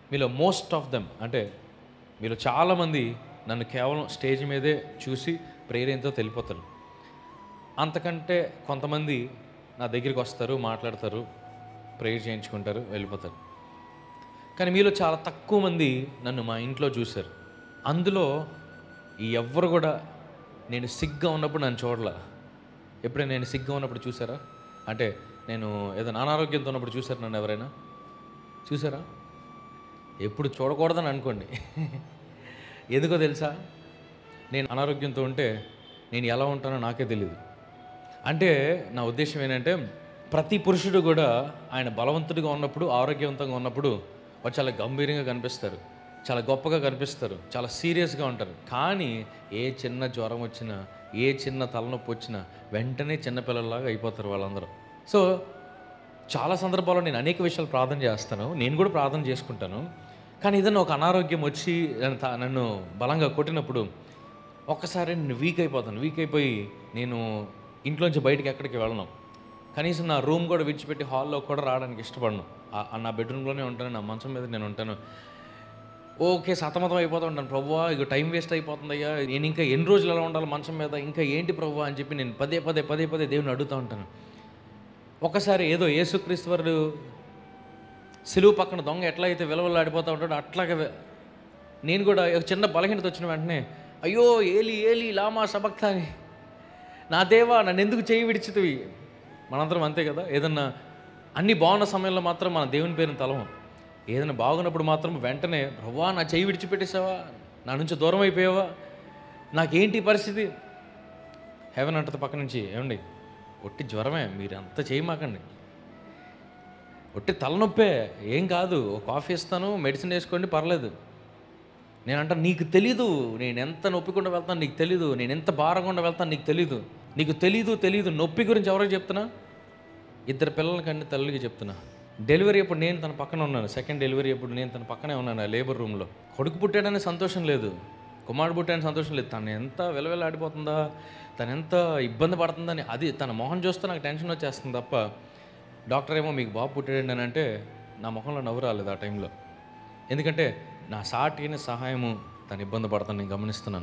మీలో most of them అంటే మీలో చాలామంది నన్ను కేవలం స్టేజ్ మీదే చూసి ప్రేరేంతో తెలిపోతారు అంతకంటే కొంతమంది నా దగ్గరికి వస్తారు మాట్లాడతారు ప్రేయర్ చేయించుకుంటారు వెళ్ళిపోతారు కానీ మీలో చాలా తక్కువ మంది నన్ను మా ఇంట్లో చూశారు అందులో ఈ ఎవ్వరు కూడా నేను సిగ్గా ఉన్నప్పుడు నన్ను చూడలా ఎప్పుడైనా నేను సిగ్గా ఉన్నప్పుడు చూసారా అంటే నేను ఏదైనా అనారోగ్యంతో ఉన్నప్పుడు చూసారు నన్ను ఎవరైనా చూసారా ఎప్పుడు చూడకూడదని అనుకోండి ఎందుకో తెలుసా నేను అనారోగ్యంతో ఉంటే నేను ఎలా ఉంటానో నాకే తెలియదు అంటే నా ఉద్దేశం ఏంటంటే ప్రతి పురుషుడు కూడా ఆయన బలవంతుడిగా ఉన్నప్పుడు ఆరోగ్యవంతంగా ఉన్నప్పుడు వారు చాలా గంభీరంగా కనిపిస్తారు చాలా గొప్పగా కనిపిస్తారు చాలా సీరియస్గా ఉంటారు కానీ ఏ చిన్న జ్వరం వచ్చినా ఏ చిన్న తలనొప్పి వచ్చినా వెంటనే చిన్నపిల్లల్లాగా అయిపోతారు వాళ్ళందరూ సో చాలా సందర్భాల్లో నేను అనేక విషయాలు ప్రార్థన చేస్తాను నేను కూడా ప్రార్థన చేసుకుంటాను కానీ ఏదైనా ఒక అనారోగ్యం వచ్చి నన్ను తా- నన్ను బలంగా కొట్టినప్పుడు ఒక్కసారి నేను వీక్ అయిపోతాను వీక్ అయిపోయి నేను ఇంట్లోంచి బయటికి ఎక్కడికి వెళ్ళను కనీసం నా రూమ్ కూడా విడిచిపెట్టి హాల్లో కూడా రావడానికి ఇష్టపడను ఆ- ఆ నా బెడ్రూమ్లోనే ఉంటాను నా మంచం మీద నేను ఉంటాను ఓకే సతమతం అయిపోతూ ఉంటాను ప్రభువా ఇక టైం వేస్ట్ అయిపోతుంది అయ్యా నేను ఇంకా ఎన్ని రోజులు ఎలా ఉండాలి మంచం మీద ఇంకా ఏంటి ప్రభువా అని చెప్పి నేను పదే పదే పదే పదే దేవుని అడుగుతూ ఉంటాను ఒకసారి ఏదో యేసుక్రీస్తు వారు సిలువు పక్కన దొంగ ఎట్లా అయితే విలవలాడిపోతూ ఉంటాడో అట్లాగే వె- నేను కూడా ఒక చిన్న బలహీనత వచ్చిన వెంటనే అయ్యో ఏలి ఏలి లామా సబక్తా అని నా దేవా నన్ను ఎందుకు చేయి విడిచితివి మనందరం అంతే కదా ఏదన్నా అన్ని బాగున్న సమయంలో మాత్రం మన దేవుని పేరుని తలవం ఏదైనా బాగున్నప్పుడు మాత్రం వెంటనే ప్రవ్వా నా చేయి విడిచిపెట్టేసావా నా నుంచి దూరం అయిపోయావా నాకేంటి ఈ పరిస్థితి హెవెన్ అంటది పక్క నుంచి ఏమండి ఒట్టి జ్వరమే మీరు అంత చేయమాకండి ఒట్టి తలనొప్పే ఏం కాదు ఒక కాఫీ ఇస్తాను మెడిసిన్ వేసుకోండి పర్లేదు నేను అంటా నీకు తెలీదు నేను ఎంత నొప్పికుండా వెళ్తాను నీకు తెలీదు నేను ఎంత భారంగా వెళ్తాను నీకు తెలీదు నీకు తెలీదు తెలీదు నొప్పి గురించి ఎవరికి చెప్తున్నా ఇద్దరు పిల్లలకండి తల్లికి చెప్తున్నా డెలివరీ అప్పుడు నేను తన పక్కన ఉన్నాను సెకండ్ డెలివరీ అప్పుడు నేను తన పక్కనే ఉన్నాను ఆ లేబర్ రూమ్లో కొడుకు పుట్టాడనే సంతోషం లేదు కుమారుడు పుట్టాడని సంతోషం లేదు తను ఎంత విలవిలాడిపోతుందా తను ఎంత ఇబ్బంది పడుతుందని అది తన మొహం చూస్తే నాకు టెన్షన్ వచ్చేస్తుంది తప్ప డాక్టర్ ఏమో మీకు బాబు పుట్టాడండి అని అంటే నా మొహంలో నవ్వు రాలేదు ఆ టైంలో ఎందుకంటే నా సాటిని సహాయము తను ఇబ్బంది పడతాను నేను గమనిస్తున్నాను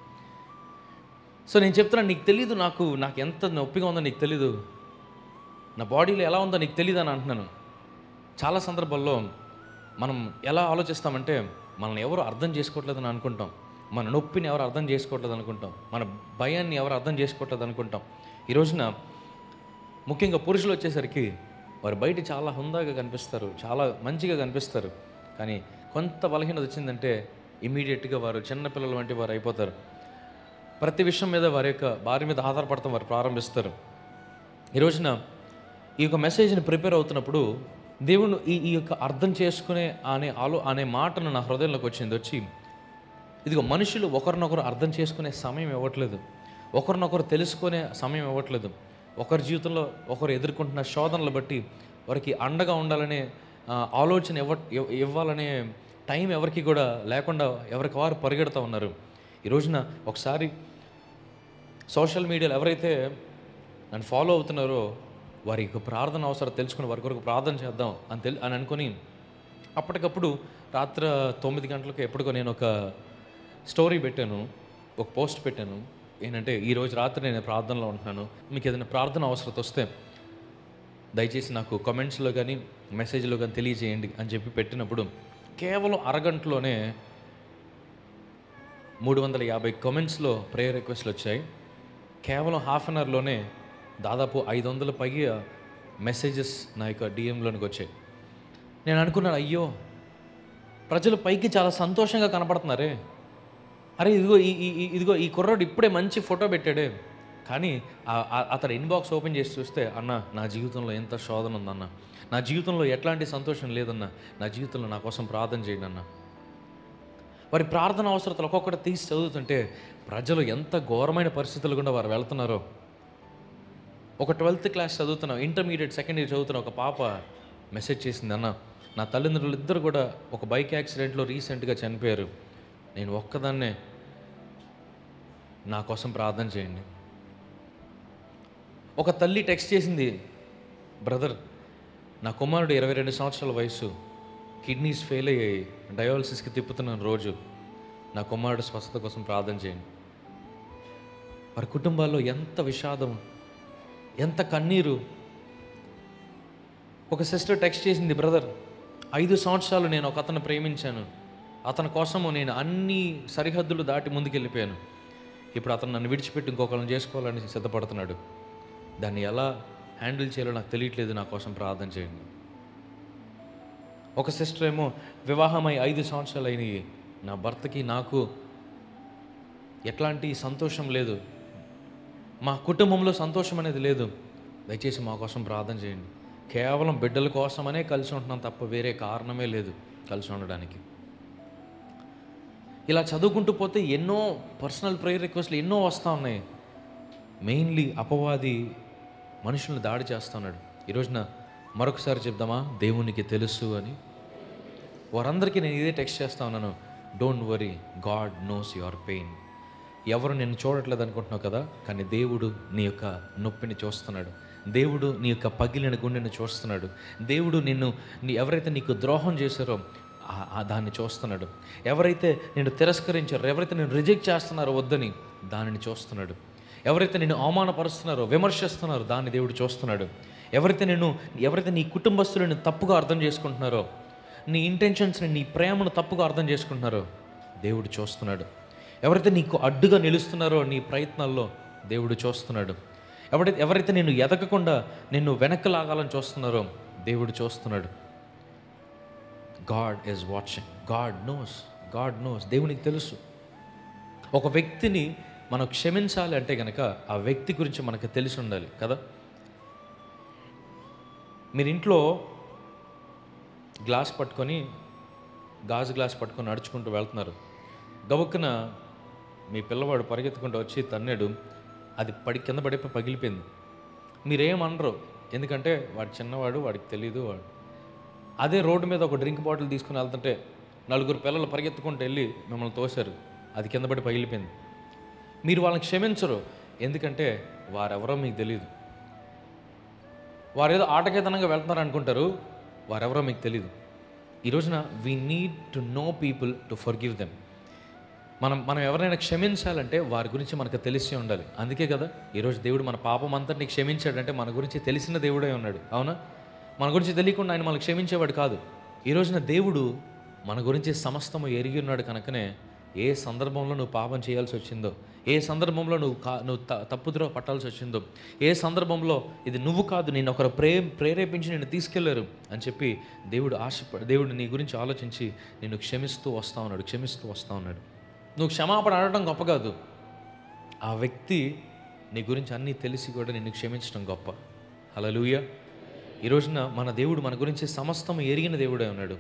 సో నేను చెప్తున్నాను నీకు తెలీదు నాకు నాకు ఎంత నొప్పిగా ఉందో నీకు తెలీదు నా బాడీలో ఎలా ఉందో నీకు తెలియదు అని అంటున్నాను చాలా సందర్భాల్లో మనం ఎలా ఆలోచిస్తామంటే మనల్ని ఎవరు అర్థం చేసుకోవట్లేదని అనుకుంటాం మన నొప్పిని ఎవరు అర్థం చేసుకోవట్లేదు అనుకుంటాం మన భయాన్ని ఎవరు అర్థం చేసుకోవట్లేదు అనుకుంటాం ఈ రోజున ముఖ్యంగా పురుషులు వచ్చేసరికి వారు బయట చాలా హుందాగా కనిపిస్తారు చాలా మంచిగా కనిపిస్తారు కానీ కొంత బలహీనత వచ్చిందంటే ఇమీడియట్గా వారు చిన్నపిల్లల వంటి వారు అయిపోతారు ప్రతి విషయం మీద వారి యొక్క భార్య మీద ఆధారపడతాం వారు ప్రారంభిస్తారు ఈ రోజున ఈ యొక్క మెసేజ్ని ప్రిపేర్ అవుతున్నప్పుడు దేవుడు ఈ ఈ యొక్క అర్థం చేసుకునే అనే ఆలో అనే మాటను నా హృదయంలోకి వచ్చింది వచ్చి ఇదిగో మనుషులు ఒకరినొకరు అర్థం చేసుకునే సమయం ఇవ్వట్లేదు ఒకరినొకరు తెలుసుకునే సమయం ఇవ్వట్లేదు ఒకరి జీవితంలో ఒకరు ఎదుర్కొంటున్న శోధనలు బట్టి వారికి అండగా ఉండాలనే ఆ, ఆలోచన ఇవ్వ ఇవ్- ఇవ్వాలనే టైం ఎవరికి కూడా లేకుండా ఎవరికి వారు పరిగెడుతూ ఉన్నారు ఈ రోజున ఒకసారి సోషల్ మీడియాలో ఎవరైతే నన్ను ఫాలో అవుతున్నారో వారి యొక్క ప్రార్థన అవసరం తెలుసుకుని వారి కొరకు ప్రార్థన చేద్దాం అని తెలి అని అనుకొని అప్పటికప్పుడు రాత్రి తొమ్మిది గంటలకు ఎప్పటికో నేను ఒక స్టోరీ పెట్టాను ఒక పోస్ట్ పెట్టాను ఏంటంటే ఈరోజు రాత్రి నేను ప్రార్థనలో ఉంటున్నాను మీకు ఏదైనా ప్రార్థన అవసరం వస్తే దయచేసి నాకు కామెంట్స్లో కానీ మెసేజ్లో కానీ తెలియజేయండి అని చెప్పి పెట్టినప్పుడు కేవలం అరగంటలోనే మూడు వందల యాభై కామెంట్స్లో ప్రేయర్ రిక్వెస్ట్లు వచ్చాయి కేవలం హాఫ్ అన్ అవర్లోనే దాదాపు ఐదు వందల పైగా మెసేజెస్ నా యొక్క డిఎంలోనికి వచ్చాయి నేను అనుకున్నాను అయ్యో ప్రజలు పైకి చాలా సంతోషంగా కనపడుతున్నారే అరే ఇదిగో ఈ ఈ- ఈ- ఇదిగో ఈ కుర్రాడు ఇప్పుడే మంచి ఫోటో పెట్టాడే కానీ ఆ- ఆ- అతడు ఇన్బాక్స్ ఓపెన్ చేసి చూస్తే అన్న నా జీవితంలో ఎంత శోధన ఉందన్న నా జీవితంలో ఎట్లాంటి సంతోషం లేదన్న నా జీవితంలో నా కోసం ప్రార్థన చేయండి అన్న వారి ప్రార్థన అవసరతలు ఒక్కొక్కటి తీసి చదువుతుంటే ప్రజలు ఎంత ఘోరమైన పరిస్థితులు గుండా వారు వెళ్తున్నారో ఒక ట్వెల్త్ క్లాస్ చదువుతున్న ఇంటర్మీడియట్ సెకండ్ ఇయర్ చదువుతున్న ఒక పాప మెసేజ్ చేసింది అన్న నా తల్లిదండ్రులు ఇద్దరు కూడా ఒక బైక్ యాక్సిడెంట్లో రీసెంట్గా చనిపోయారు నేను ఒక్కదాన్నే నా కోసం ప్రార్థన చేయండి ఒక తల్లి టెక్స్ట్ చేసింది బ్రదర్ నా కుమారుడు ఇరవై రెండు సంవత్సరాల వయసు కిడ్నీస్ ఫెయిల్ అయ్యాయి డయాలసిస్కి తిప్పుతున్నాను రోజు నా కుమారుడు స్వస్థత కోసం ప్రార్థన చేయండి వారి కుటుంబాల్లో ఎంత విషాదం ఎంత కన్నీరు ఒక సిస్టర్ టెక్స్ట్ చేసింది బ్రదర్ ఐదు సంవత్సరాలు నేను ఒక అతను ప్రేమించాను అతని కోసము నేను అన్ని సరిహద్దులు దాటి ముందుకెళ్ళిపోయాను ఇప్పుడు అతను నన్ను విడిచిపెట్టి ఇంకొకరిని చేసుకోవాలని సిద్ధపడుతున్నాడు దాన్ని ఎలా హ్యాండిల్ చేయాలో నాకు తెలియట్లేదు నా కోసం ప్రార్థన చేయండి ఒక సిస్టర్ ఏమో వివాహమై ఐదు సంవత్సరాలు అయినాయి నా భర్తకి నాకు ఎట్లాంటి సంతోషం లేదు మా కుటుంబంలో సంతోషం అనేది లేదు దయచేసి మా కోసం ప్రార్థన చేయండి కేవలం బిడ్డల కోసమనే కలిసి ఉంటున్నాం తప్ప వేరే కారణమే లేదు కలిసి ఉండడానికి ఇలా చదువుకుంటూ పోతే ఎన్నో పర్సనల్ ప్రేయర్ రిక్వెస్ట్లు ఎన్నో వస్తూ ఉన్నాయి మెయిన్లీ అపవాది మనుషులను దాడి చేస్తున్నాడు ఈ రోజున మరొకసారి చెప్దామా దేవునికి తెలుసు అని వారందరికీ నేను ఇదే టెక్స్ట్ చేస్తా ఉన్నాను don't worry God knows your pain ఎవరు నిన్ను చూడట్లేదు అనుకుంటున్నావు కదా కానీ దేవుడు నీ యొక్క నొప్పిని చూస్తున్నాడు దేవుడు నీ యొక్క పగిలిన గుండెని చూస్తున్నాడు దేవుడు నిన్ను నీ ఎవరైతే నీకు ద్రోహం చేశారో ఆ- ఆ దాన్ని చూస్తున్నాడు ఎవరైతే నిన్ను తిరస్కరించారో ఎవరైతే నేను రిజెక్ట్ చేస్తున్నారో వద్దని దానిని చూస్తున్నాడు ఎవరైతే నిన్ను అవమానపరుస్తున్నారో విమర్శిస్తున్నారో దాన్ని దేవుడు చూస్తున్నాడు ఎవరైతే నేను ఎవరైతే నీ కుటుంబస్తులను తప్పుగా అర్థం చేసుకుంటున్నారో నీ ఇంటెన్షన్స్ని నీ ప్రేమను తప్పుగా అర్థం చేసుకుంటున్నారో దేవుడు చూస్తున్నాడు ఎవరైతే నీకు అడ్డుగా నిలుస్తున్నారో నీ ప్రయత్నాల్లో దేవుడు చూస్తున్నాడు ఎవరైతే ఎవరైతే నిన్ను ఎదగకుండా నిన్ను వెనక్కి లాగాలని చూస్తున్నారో దేవుడు చూస్తున్నాడు God is watching God knows God knows దేవునికి తెలుసు ఒక వ్యక్తిని మనం క్షమించాలి అంటే కనుక ఆ వ్యక్తి గురించి మనకు తెలిసి ఉండాలి కదా మీరు ఇంట్లో గ్లాస్ పట్టుకొని గాజు గ్లాస్ పట్టుకొని నడుచుకుంటూ వెళ్తున్నారు గబుక్కున మీ పిల్లవాడు పరిగెత్తుకుంటూ వచ్చి తన్నాడు అది పడి కింద పడిపోయి పగిలిపోయింది మీరేమనరు ఎందుకంటే వాడు చిన్నవాడు వాడికి తెలియదు వాడు అదే రోడ్డు మీద ఒక డ్రింక్ బాటిల్ తీసుకుని వెళ్తుంటే నలుగురు పిల్లలు పరిగెత్తుకుంటూ వెళ్ళి మిమ్మల్ని తోశారు అది కింద పడి పగిలిపోయింది మీరు వాళ్ళని క్షమించరు ఎందుకంటే వారెవరో మీకు తెలియదు వారు ఏదో ఆటకేతనంగా వెళ్తున్నారు అనుకుంటారు వారెవరో మీకు తెలియదు ఈ రోజున we need to know people to forgive them మనం మనం ఎవరైనా క్షమించాలంటే వారి గురించి మనకు తెలిసి ఉండాలి అందుకే కదా ఈరోజు దేవుడు మన పాపం అంతటిని క్షమించాడంటే మన గురించి తెలిసిన దేవుడే ఉన్నాడు అవునా మన గురించి తెలియకుండా ఆయన మనకు క్షమించేవాడు కాదు ఈ రోజున దేవుడు మన గురించి సమస్తము ఎరిగి ఉన్నాడు కనుకనే ఏ సందర్భంలో నువ్వు పాపం చేయాల్సి వచ్చిందో ఏ సందర్భంలో నువ్వు కా నువ్వు త తప్పుద్రో పట్టాల్సి వచ్చిందో ఏ సందర్భంలో ఇది నువ్వు కాదు నేను ఒకరు ప్రే ప్రేరేపించి నేను తీసుకెళ్లారు అని చెప్పి దేవుడు ఆశ దేవుడు నీ గురించి ఆలోచించి నిన్ను క్షమిస్తూ వస్తా ఉన్నాడు క్షమిస్తూ వస్తా ఉన్నాడు నువ్వు క్షమాపణ అడగడం గొప్ప కాదు ఆ వ్యక్తి నీ గురించి అన్నీ తెలిసి కూడా నిన్ను క్షమించడం గొప్ప హలలుయ ఈ రోజున మన దేవుడు మన గురించి సమస్తము ఎరిగిన దేవుడే ఉన్నాడు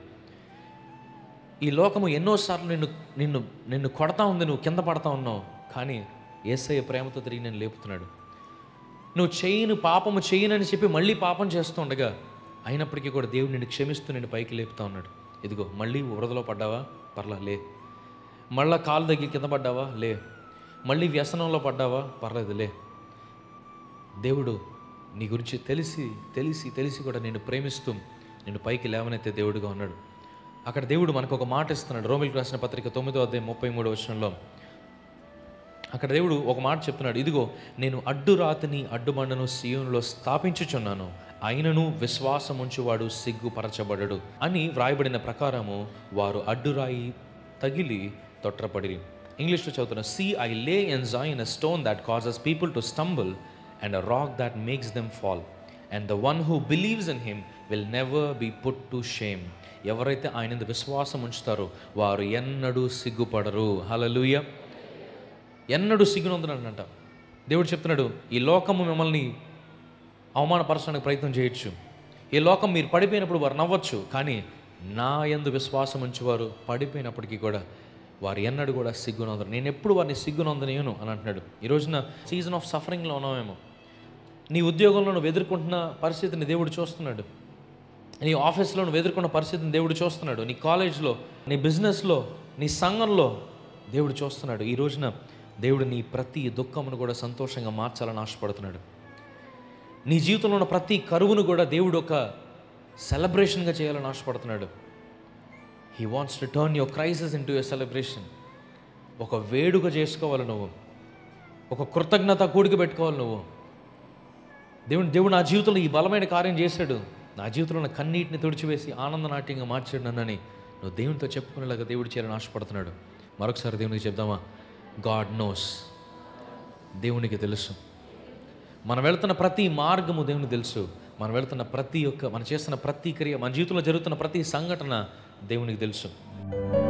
ఈ లోకము ఎన్నోసార్లు నిన్ను నిన్ను నిన్ను కొడతా ఉంది నువ్వు కింద పడతా ఉన్నావు కానీ ఏసయ్య ప్రేమతో తిరిగి నేను లేపుతున్నాడు నువ్వు చేయను పాపము చేయనని చెప్పి మళ్ళీ పాపం చేస్తుండగా అయినప్పటికీ కూడా దేవుడు నిన్ను క్షమిస్తూ నేను పైకి లేపుతా ఉన్నాడు ఇదిగో మళ్ళీ వరదలో పడ్డావా పర్లా లే మళ్ళా కాలు దగ్గర కింద పడ్డావా లే మళ్ళీ వ్యసనంలో పడ్డావా పర్లేదు లే దేవుడు నీ గురించి తెలిసి తెలిసి తెలిసి కూడా నేను ప్రేమిస్తూ నేను పైకి లేవనైతే దేవుడుగా ఉన్నాడు అక్కడ దేవుడు మనకు ఒక మాట ఇస్తున్నాడు రోమిల్కి రాసిన పత్రిక తొమ్మిదో అధ్యాయం ముప్పై మూడో వచనంలో అక్కడ దేవుడు ఒక మాట చెప్తున్నాడు ఇదిగో నేను అడ్డురాతిని అడ్డుబండను సీయోనులో స్థాపించుచున్నాను అయినను విశ్వాసం ఉంచువాడు సిగ్గుపరచబడడు అని వ్రాయబడిన ప్రకారము వారు అడ్డురాయి తగిలి తొట్రపడిరి ఇంగ్లీష్లో చదువుతున్న see I lay in Zion a stone that causes people to stumble and a rock that makes them fall and the one who believes in him will never be put to shame ఎవరైతే ఆయన విశ్వాసం ఉంచుతారో వారు ఎన్నడూ సిగ్గుపడరు హలలుయ ఎన్నడూ సిగ్గునందునంట దేవుడు చెప్తున్నాడు ఈ లోకము మిమ్మల్ని అవమానపరచడానికి ప్రయత్నం చేయొచ్చు ఈ లోకం మీరు పడిపోయినప్పుడు వారు నవ్వచ్చు కానీ నా యందు విశ్వాసం ఉంచేవారు పడిపోయినప్పటికీ కూడా వారు ఎన్నడూ కూడా సిగ్గునందరు నేను ఎప్పుడు వారిని సిగ్గునందనేయను అని అంటున్నాడు ఈ రోజున సీజన్ ఆఫ్ సఫరింగ్లో ఉన్నామేమో నీ ఉద్యోగంలో నువ్వు ఎదుర్కొంటున్న పరిస్థితిని దేవుడు చూస్తున్నాడు నీ ఆఫీస్లో నువ్వు ఎదుర్కొన్న పరిస్థితిని దేవుడు చూస్తున్నాడు నీ కాలేజ్లో నీ బిజినెస్లో నీ సంఘంలో దేవుడు చూస్తున్నాడు ఈ రోజున దేవుడు నీ ప్రతి దుఃఖమును కూడా సంతోషంగా మార్చాలని ఆశపడుతున్నాడు నీ జీవితంలో ఉన్న ప్రతి కరువును కూడా దేవుడు ఒక సెలబ్రేషన్గా చేయాలని ఆశపడుతున్నాడు he wants to turn your crisis into a celebration ఒక వేడుక చేసుకోవాలి నువ్వు ఒక కృతజ్ఞత కూడిక పెట్టుకోవాలి నువ్వు దేవుడు దేవుడు నా జీవితంలో ఈ బలమైన కార్యం చేశాడు నా జీవితంలో నా కన్నీటిని తుడిచివేసి ఆనందనాట్యంగా మార్చాడు నన్నని నువ్వు దేవునితో చెప్పుకునేలాగా దేవుడు చేయాలని ఆశపడుతున్నాడు మరొకసారి దేవునికి చెప్దామా గాడ్ నోస్ దేవునికి తెలుసు మనం వెళ్తున్న ప్రతి మార్గము దేవునికి తెలుసు మనం వెళ్తున్న ప్రతి ఒక్క మనం చేస్తున్న ప్రతి క్రియ మన జీవితంలో జరుగుతున్న ప్రతి సంఘటన దేవునికి తెలుసు